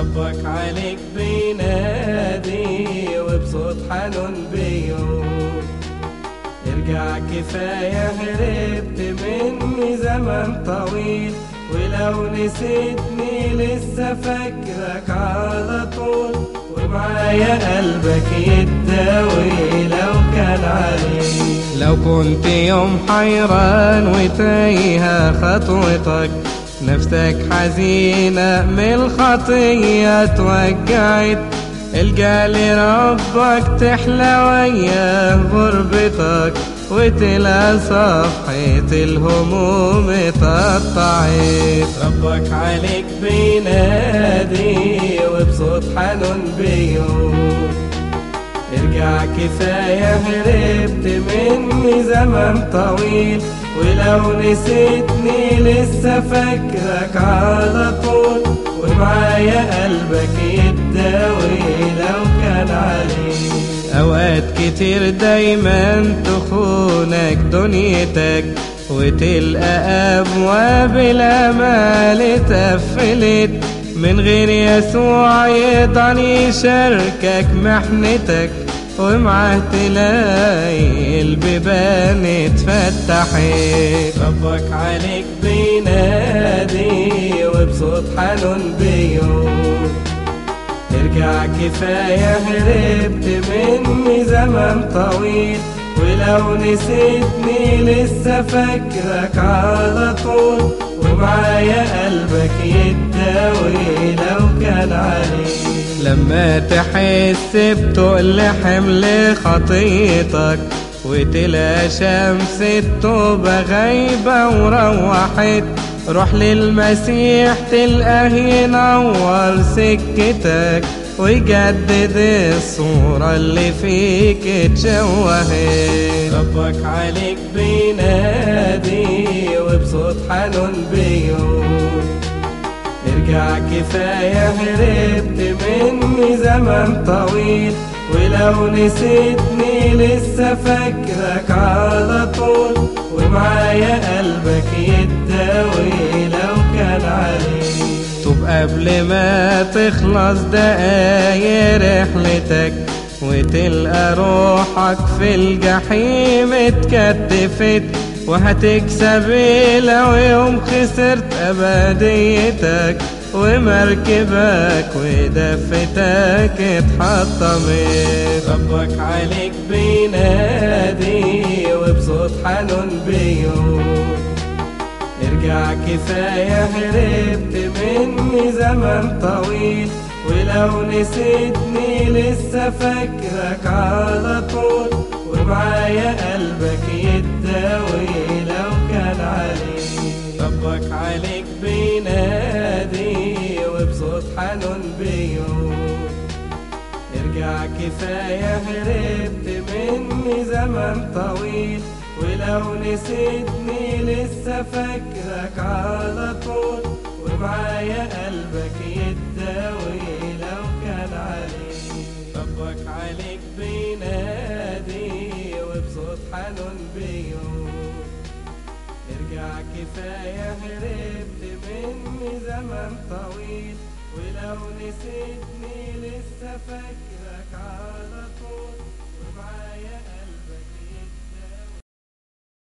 ربك عليك بينادي وبصوت حنون بيقول ارجع كفاية هربت مني زمن طويل ولو نسيتني لسه فاكرك على طول ومعايا قلبك يتداوي لو كان عليك لو كنت يوم حيران وتايهة خطوتك نفسك حزينة من الخطية توجعت القى لربك تحلى وياه غربتك وتلا صفحة الهموم اتقطعت ربك عليك بينادي وبصوت حنون بيقول ارجع كفاية هربت مني زمن طويل ولو نسيتني لسه فاكرك على طول ومعايا قلبك يتداوي لو كان عليك أوقات كتير دايما تخونك دنيتك وتلقى أبواب الأمال اتقفلت من غير يسوع يقدر يشاركك محنتك ومعاه تلاقي البيبان اتفتحت ربك عليك بينادي وبصوت حنون بيقول ارجع كفاية هربت مني زمن طويل ولو نسيتني لسه فاكرك على طول ومعايا قلبك يتداوي لو كان عليك لما تحس بتقل حمل خطيتك وتلا شمس التوبة غايبة وروحت روح للمسيح تلقاه ينور سكتك ويجدد الصورة اللي فيك اتشوهت ربك عليك بينادي وبصوت حنون بيقول ارجع كفاية هربت مني زمن طويل ولو نسيتني لسه فاكرك على طول ومعايا قلبك يتداوي لو كان عليك طب قبل ما تخلص دقايق رحلتك وتلقى روحك في الجحيم اتكتفت وهتكسب لو يوم خسرت أبديتك ومركبك ودفتك اتحطمت ربك عليك بينادي وبصوت حنون بيقول ارجع كفاية هربت مني زمن طويل ولو نسيتني لسه فاكرك على طول ومعايا قلبك يتداوي لو كان عليك ربك عليك بينادي وبصوت حنون بيقول ارجع كفاية هربت مني زمن طويل ولو نسيتني لسه فاكرك على طول ومعايا قلبك يتداوي لو كان عليك ربك عليك بينادي وبصوت حنون بيقول ارجع كفاية هربت مني زمن طويل ولو نسيتني لسه فاكرك على طول ومعايا